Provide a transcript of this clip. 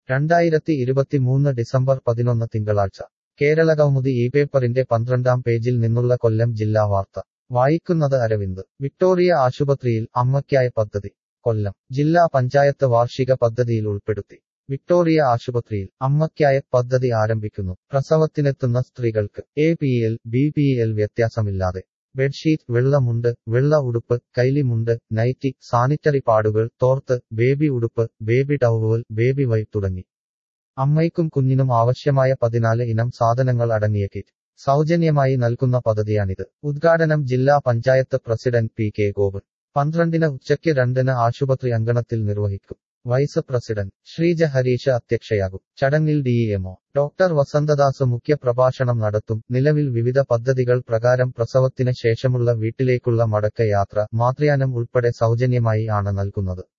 രണ്ടായിരത്തി ഇരുപത്തിമൂന്ന് ഡിസംബർ പതിനൊന്ന് തിങ്കളാഴ്ച കേരളകൗമുദി ഈ പേപ്പറിന്റെ പന്ത്രണ്ടാം പേജിൽ നിന്നുള്ള കൊല്ലം ജില്ലാ വാർത്ത വായിക്കുന്നത് അരവിന്ദ് വിക്ടോറിയ ആശുപത്രിയിൽ അമ്മയ്ക്കായ പദ്ധതി കൊല്ലം ജില്ലാ പഞ്ചായത്ത് വാർഷിക പദ്ധതിയിൽ ഉൾപ്പെടുത്തി വിക്ടോറിയ ആശുപത്രിയിൽ അമ്മയ്ക്കായ പദ്ധതി ആരംഭിക്കുന്നു പ്രസവത്തിനെത്തുന്ന സ്ത്രീകൾക്ക് A P L B P L വ്യത്യാസമില്ലാതെ ബെഡ്ഷീറ്റ് വെള്ളമുണ്ട് വെള്ള ഉടുപ്പ് കൈലിമുണ്ട് നൈറ്റി സാനിറ്ററി പാഡുകൾ തോർത്ത് ബേബി ഉടുപ്പ് ബേബി ടവൽ ബേബി വൈപ്പ് തുടങ്ങി അമ്മയ്ക്കും കുഞ്ഞിനും ആവശ്യമായ പതിനാല് ഇനം സാധനങ്ങൾ അടങ്ങിയ കിറ്റ് സൗജന്യമായി നൽകുന്ന പദ്ധതിയാണിത് ഉദ്ഘാടനം ജില്ലാ panchayat president P K Gopan പന്ത്രണ്ടിന് ഉച്ചയ്ക്ക് രണ്ടിന് ആശുപത്രി അങ്കണത്തിൽ നിർവഹിക്കും വൈസ് പ്രസിഡന്റ് ശ്രീജ ഹരീഷ് അധ്യക്ഷയാകും ചടങ്ങിൽ ഡിഇഎംഒ ഡോക്ടർ വസന്തദാസ് മുഖ്യ പ്രഭാഷണം നടത്തും നിലവിൽ വിവിധ പദ്ധതികൾ പ്രകാരം പ്രസവത്തിന് ശേഷമുള്ള വീട്ടിലേക്കുള്ള മടക്ക യാത്ര മാതൃയാനം ഉൾപ്പെടെ സൗജന്യമായി ആണ് നൽകുന്നത്